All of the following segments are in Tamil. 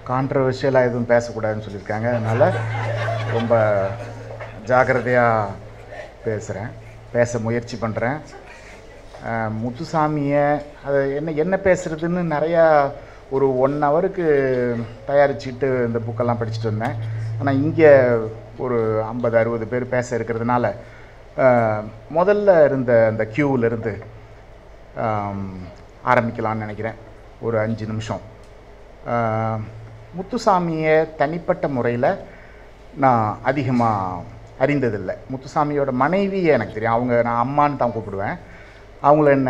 கான்ட்ரவர்ஷியலாக எதுவும் பேசக்கூடாதுன்னு சொல்லியிருக்காங்க அதனால் ரொம்ப ஜாக்கிரதையாக பேசுகிறேன் பேச முயற்சி பண்ணுறேன் முத்துசாமியை அது என்ன என்ன பேசுகிறதுன்னு நிறையா ஒரு ஒன் ஹவருக்கு தயாரிச்சுட்டு இந்த புக்கெல்லாம் படிச்சுட்டு வந்தேன் ஆனால் இங்கே ஒரு ஐம்பது அறுபது பேர் பேச இருக்கிறதுனால அஹ், முதல்ல இருந்த அந்த queueல இருந்து ஆம், ஆரம்பிக்கலாம்னு நினைக்கிறேன் ஒரு அஞ்சு நிமிஷம் ஆஹ், முத்துசாமியை தனிப்பட்ட முறையில் நான் அதிகமாக அறிந்ததில்லை முத்துசாமியோட மனைவியை எனக்கு தெரியும் அவங்க நான் அம்மான்னு தான் கூப்பிடுவேன் அவங்கள என்ன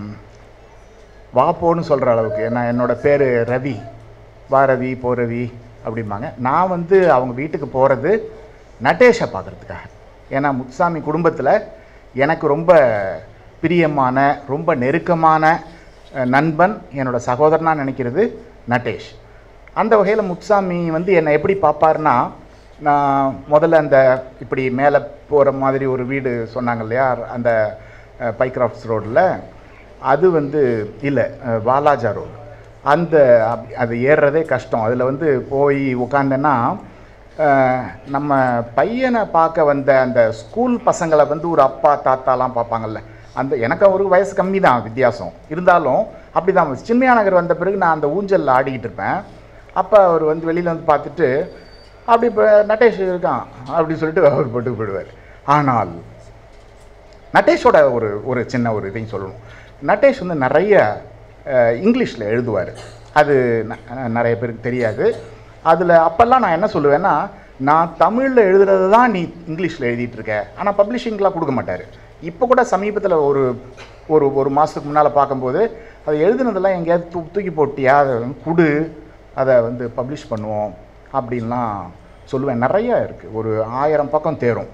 வா போன்னு சொல்கிற அளவுக்கு ஏன்னா என்னோட பேர் ரவி வா ரவி போ ரவி அப்படிம்பாங்க நான் வந்து அவங்க வீட்டுக்கு போகிறது நட்டேஷை பார்க்குறதுக்காக ஏன்னா முத்துசாமி குடும்பத்தில் எனக்கு ரொம்ப பிரியமான ரொம்ப நெருக்கமான அஹ், நண்பன் என்னோட சகோதரனாக நினைக்கிறது நட்டேஷ் அந்த வகையில் முத்துசாமி வந்து என்னை எப்படி பார்ப்பாருன்னா நான் முதல்ல அந்த இப்படி மேலே போகிற மாதிரி ஒரு வீடு சொன்னாங்க இல்லையா அந்த பைக்ராஃப்ட்ஸ் ரோடில் அது வந்து இல்லை வாலாஜா ரோடு அந்த அப்- அது ஏறுறதே கஷ்டம் அதில் வந்து போய் உட்காந்தேன்னா அஹ், நம்ம பையனை பார்க்க வந்த அந்த ஸ்கூல் பசங்களை வந்து ஒரு அப்பா தாத்தாலாம் பார்ப்பாங்கல்ல அந்த எனக்கு அவருக்கு வயசு கம்மி தான் வித்தியாசம் இருந்தாலும் அப்படி தான் சின்மயா நகர் வந்த பிறகு நான் அந்த ஊஞ்சலில் ஆடிக்கிட்டு இருப்பேன் அப்போ அவர் வந்து வெளியில் வந்து பார்த்துட்டு அப்படி இப்போ நட்டேஷ் இருக்கான் அப்படி சொல்லிட்டு அவர் போட்டு போயிடுவார் ஆனால் நட்டேஷோட ஒரு ஒரு சின்ன ஒரு இதையும் சொல்லணும் நட்டேஷ் வந்து நிறைய இங்கிலீஷில் எழுதுவார் அது ந- நிறைய பேருக்கு தெரியாது அதில் அப்போல்லாம் நான் என்ன சொல்லுவேன்னா நான் தமிழில் எழுதுறது தான் நீ இங்கிலீஷில் எழுதிட்டு இருக்க ஆனால் பப்ளிஷிங்லாம் கொடுக்க மாட்டார் இப்போ கூட சமீபத்தில் ஒரு ஒரு ஒரு மாதத்துக்கு முன்னால் பார்க்கும்போது அதை எழுதுனதெல்லாம் எங்கேயாவது தூ தூக்கி போட்டியா அதை வந்து குடு அதை வந்து பப்ளிஷ் பண்ணுவோம் அப்படின்லாம் சொல்லுவேன் நிறைய இருக்குது ஒரு ஆயிரம் பக்கம் தேரும்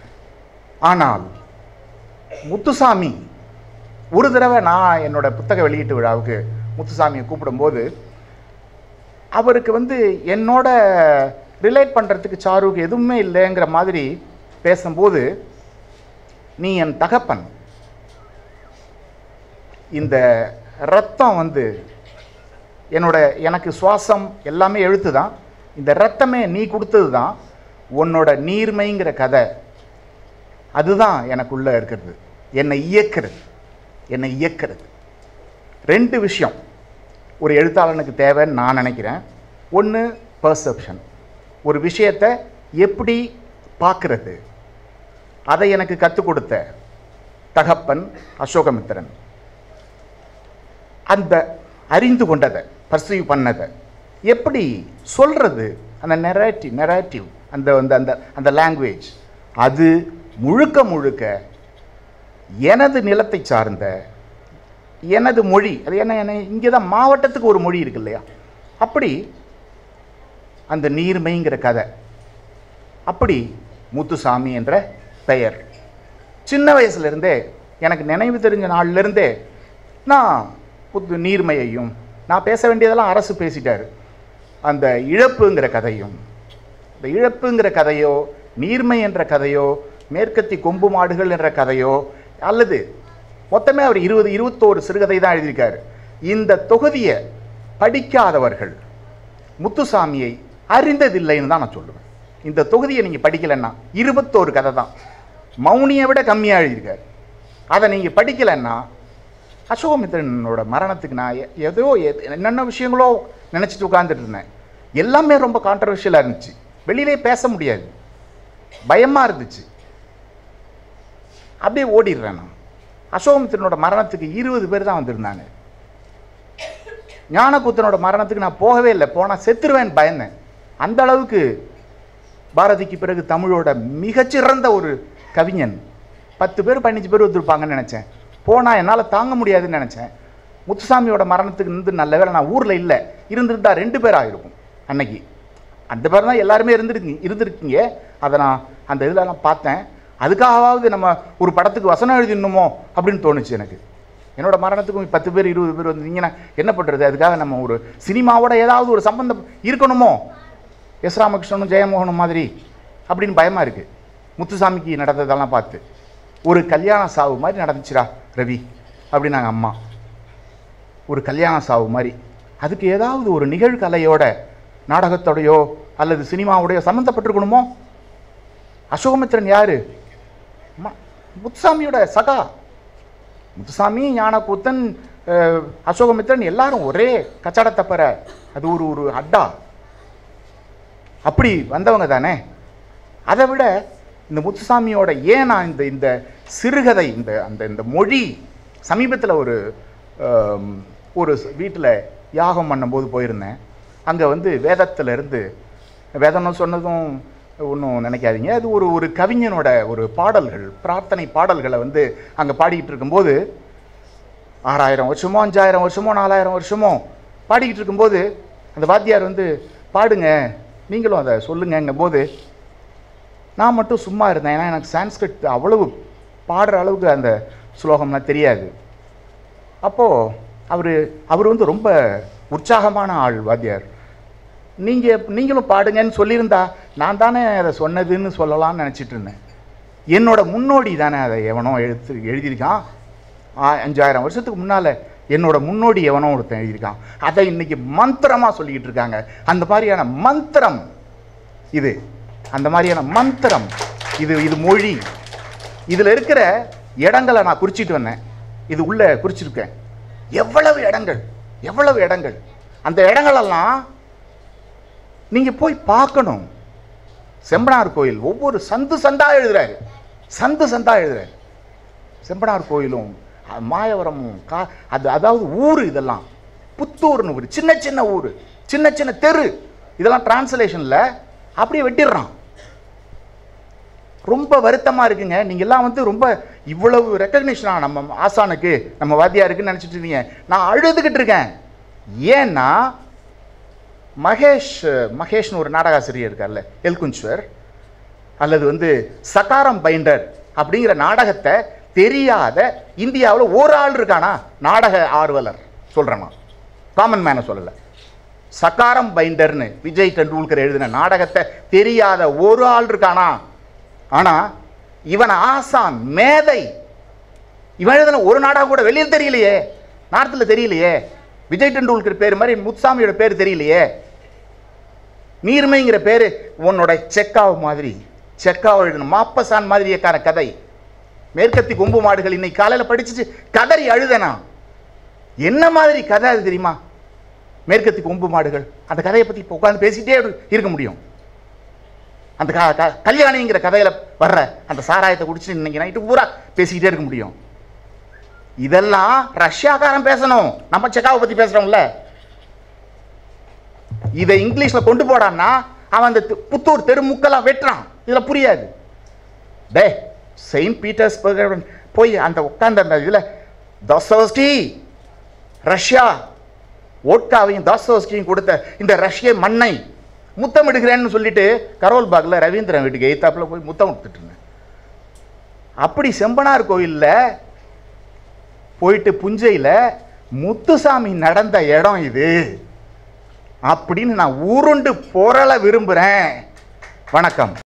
ஆனால் முத்துசாமி ஒரு தடவை நான் என்னோட புத்தக வெளியீட்டு விழாவுக்கு முத்துசாமியை கூப்பிடும்போது அவருக்கு வந்து என்னோட ரிலேட் பண்ணுறதுக்கு சாருக்கு எதுவுமே இல்லைங்கிற மாதிரி பேசும்போது நீ என் தகப்பன் இந்த ரத்தம் வந்து என்னோட எனக்கு சுவாசம் எல்லாமே எழுத்து தான் இந்த ரத்தமே நீ கொடுத்தது தான் உன்னோட நீர்மைங்கிற கதை அதுதான் எனக்குள்ளே இருக்கிறது என்னை இயக்கிறது என்னை இயக்கிறது ரெண்டு விஷயம் ஒரு எழுத்தாளனுக்கு தேவைன்னு நான் நினைக்கிறேன் ஒன்று பர்செப்ஷன் ஒரு விஷயத்தை எப்படி பார்க்கறது அதை எனக்கு கற்றுக் கொடுத்த தகப்பன் அசோகமித்திரன் அந்த அறிந்து கொண்டதை பர்சீவ் பண்ணதை எப்படி சொல்கிறது அந்த நெரேட்டிவ் நெரேட்டிவ் அந்த அந்த அந்த அந்த லாங்குவேஜ் அது முழுக்க முழுக்க எனது நிலத்தை சார்ந்த எனது மொழி அது என்ன என்ன இங்கே தான் மாவட்டத்துக்கு ஒரு மொழி இருக்கு இல்லையா அப்படி அந்த நீர்மைங்கிற கதை அப்படி முத்துசாமி என்ற பெயர் சின்ன வயசுலேருந்தே எனக்கு நினைவு தெரிஞ்ச நாள்லேருந்தே நான் புத்து நீர்மையையும் நான் பேச வேண்டியதெல்லாம் அரசு பேசிட்டாரு அந்த இழப்புங்கிற கதையும் இந்த இழப்புங்கிற கதையோ நீர்மை என்ற கதையோ மேற்கத்தி கொம்பு மாடுகள் என்ற கதையோ அல்லது மொத்தமே அவர் இருபது இருபத்தோரு சிறுகதை தான் எழுதியிருக்காரு இந்த தொகுதியை படிக்காதவர்கள் முத்துசாமியை அறிந்ததில்லைன்னு தான் நான் சொல்லுவேன் இந்த தொகுதியை நீங்கள் படிக்கலைன்னா இருபத்தோரு கதை தான் மௌனியை விட கம்மியாக எழுதியிருக்காரு அதை நீங்கள் படிக்கலைன்னா அசோகமித்திரனோட மரணத்துக்கு நான் எ- ஏதோ எ- என்னென்ன விஷயங்களோ நினச்சிட்டு உட்கார்ந்துட்டு இருந்தேன் எல்லாமே ரொம்ப கான்ட்ரவர்ஷியலாக இருந்துச்சு வெளியிலே பேச முடியாது பயமாக இருந்துச்சு அப்படியே ஓடிடுறேன் நான் அசோகமித்திரனோட மரணத்துக்கு இருபது பேர் தான் வந்திருந்தாங்க ஞானக்கூத்தனோட மரணத்துக்கு நான் போகவே இல்லை போனால் செத்துருவேன்னு பயந்தேன் அந்த அளவுக்கு பாரதிக்கு பிறகு தமிழோட மிகச்சிறந்த ஒரு கவிஞன் பத்து பேர் பதினஞ்சு பேர் வந்திருப்பாங்கன்னு நினச்சேன் போனால் என்னால் தாங்க முடியாதுன்னு நினச்சேன் முத்துசாமியோட மரணத்துக்கு இருந்து நல்ல வேளை நான் ஊரில் இல்லை இருந்திருந்தா ரெண்டு பேர் ஆகிருக்கும் அன்னைக்கு அந்த பேர் தான் எல்லாருமே இருந்திருக்கீங்க இருந்திருக்கீங்க அதை நான் அந்த இதில் நான் பார்த்தேன் அதுக்காகவாவது நம்ம ஒரு படத்துக்கு வசனம் எழுதிடணுமோ அப்படின்னு தோணுச்சு எனக்கு என்னோட மரணத்துக்கும் பத்து பேர் இருபது பேர் வந்தீங்கன்னா என்ன பண்ணுறது அதுக்காக நம்ம ஒரு சினிமாவோட ஏதாவது ஒரு சம்பந்தம் இருக்கணுமோ எஸ் ராமகிருஷ்ணனும் ஜெயமோகனும் மாதிரி அப்படின்னு பயமாக இருக்குது முத்துசாமிக்கு நடந்ததெல்லாம் பார்த்து ஒரு கல்யாண சாவு மாதிரி நடந்துச்சுடா ரவி அப்படின்னாங்க அம்மா ஒரு கல்யாண சாவு மாதிரி அதுக்கு ஏதாவது ஒரு நிகழ்கலையோட நாடகத்தோடையோ அல்லது சினிமாவுடையோ சம்மந்தப்பட்டிருக்கணுமோ அசோகமித்திரன் யாரு ம- முத்துசாமியோட சகா முத்துசாமி ஞானக்கூத்தன் அஹ், அசோகமித்திரன் எல்லாரும் ஒரே கச்சடத்தப்பற அது ஒரு ஒரு அட்டா அப்படி வந்தவங்க தானே அதை விட இந்த முத்துசாமியோட ஏன் நான் இந்த இந்த சிறுகதை இந்த அந்த இந்த மொழி சமீபத்தில் ஒரு ஆம், ஒரு வீட்டில் யாகம் பண்ணும்போது போயிருந்தேன் அங்கே வந்து வேதத்துல இருந்து வேதம்னு சொன்னதும் ஒன்றும் நினைக்காதீங்க அது ஒரு ஒரு கவிஞனோட ஒரு பாடல்கள் பிரார்த்தனை பாடல்களை வந்து அங்கே பாடிக்கிட்டு இருக்கும்போது ஆறாயிரம் வருஷமோ அஞ்சாயிரம் வருஷமோ நாலாயிரம் வருஷமோ பாடிக்கிட்டு இருக்கும்போது அந்த வாத்தியார் வந்து பாடுங்க நீங்களும் அதை சொல்லுங்கங்கும் போது நான் மட்டும் சும்மா இருந்தேன் ஏன்னா எனக்கு சான்ஸ்கிரிட் அவ்வளவு பாடுற அளவுக்கு அந்த ஸ்லோகம்லாம் தெரியாது அப்போது அவர் அவர் வந்து ரொம்ப உற்சாகமான ஆள் வாத்தியார் நீங்கள் நீங்களும் பாடுங்கன்னு சொல்லியிருந்தா நான் தானே அதை சொன்னதுன்னு சொல்லலாம்னு நினச்சிட்டு இருந்தேன் என்னோட முன்னோடி தானே அதை எவனோ எழுத்து எழுதியிருக்கான் ஆ- அஞ்சாயிரம் வருஷத்துக்கு முன்னால் என்னோட முன்னோடி எவனோ ஒருத்தன் எழுதியிருக்கான் அதை இன்னைக்கு மந்திரமாக சொல்லிக்கிட்டு இருக்காங்க அந்த மாதிரியான மந்திரம் இது அந்த மாதிரியான மந்திரம் இது இது மொழி இதில் இருக்கிற இடங்களை நான் குறிச்சிட்டு வந்தேன் இது உள்ள குறிச்சிருக்கேன் எவ்வளவு இடங்கள் எவ்வளவு இடங்கள் அந்த இடங்களெல்லாம் நீங்கள் போய் பார்க்கணும் செம்பனார் கோயில் ஒவ்வொரு சந்து சந்தா எழுதுறாரு சந்து சந்தா எழுதுறாரு செம்பனார் கோயிலும் அ, மாயவரமும் கா அது அதாவது ஊர் இதெல்லாம் புத்தூர்னு ஒரு சின்ன சின்ன ஊர் சின்ன சின்ன தெரு இதெல்லாம் டிரான்ஸ்லேஷனில் அப்படியே வெட்டிடுறான் ரொம்ப வருத்தமாக இருக்குங்க நீங்கள்லாம் வந்து ரொம்ப இவ்வளவு ரெக்கக்னிஷனா நம்ம ஆசானுக்கு நம்ம வாத்தியாருக்குன்னு நினச்சிட்டு இருக்கீங்க நான் அழுதுகிட்டு இருக்கேன் ஏன்னா மகேஷ் மகேஷ்னு ஒரு நாடகாசிரியர் இருக்கார்ல எல்குஞ்சுவர் அல்லது வந்து சகாரம் பைண்டர் அப்படிங்கிற நாடகத்தை தெரியாத இந்தியாவில் ஒரு ஆள் இருக்கானா நாடக ஆர்வலர் சொல்கிறேன் நான் காமன் மேனை சொல்லலை சகாரம் பைண்டர்னு விஜய் டெண்டுல்கர் எழுதின நாடகத்தை தெரியாத ஒரு ஆள் இருக்கானா ஆனால் இவன் ஆசான் மேதை இவன் எழுதின ஒரு நாடகம் கூட வெளியில் தெரியலையே நார்த்தில் தெரியலையே விஜய் டெண்டுல்கர் பேர் மாதிரி முத்துசாமியோட பேர் தெரியலையே நீர்மைங்கிற பேர் உன்னோட செக்காவ் மாதிரி செக்காவ் எழுதின மாப்பசான் மாதிரியக்கான கதை மேற்கத்தி கொம்பு மாடுகள் இன்னைக்கு காலையில் படிச்சுட்டு கதறி அழுதனா என்ன மாதிரி கதை அது தெரியுமா மேற்கத்தி கொம்பு மாடுகள் அந்த கதையை பற்றி இப்போ உட்காந்து பேசிட்டே இரு- இருக்க முடியும் அந்த க க- கல்யாணிங்கிற கதையில் வர்ற அந்த சாராயத்தை குடிச்சிட்டு இன்னைக்கு நைட்டு பூரா பேசிக்கிட்டே இருக்க முடியும் இதெல்லாம் ரஷ்யாக்காரன் பேசணும் நம்ம செக்காவை பற்றி பேசுகிறோம்ல இதை இங்கிலீஷில் கொண்டு போடான்னா அவன் அந்த து- புத்தூர் தெருமுக்கெல்லாம் வெட்டுறான் இதில் புரியாது டே செயின்ட் பீட்டர்ஸ்பர்க் போய் அந்த உட்கார்ந்த அந்த இதில் தோஸ்தோஸ்கி ரஷ்யா ஓட்காவையும் தாஸ்தோஸ்கியும் கொடுத்த இந்த ரஷ்ய மண்ணை முத்தமிடுகிறேன்னு சொல்லிட்டு கரோல் பாக்ல ரவீந்திரன் வீட்டுக்கு எய்த்தாப்புல போய் முத்தம் கொடுத்துட்டு இருந்தேன் அப்படி செம்பனார் கோயிலில் போயிட்டு புஞ்சையில் முத்துசாமி நடந்த இடம் இது அப்படின்னு நான் உருண்டு பொருள விரும்புகிறேன் வணக்கம்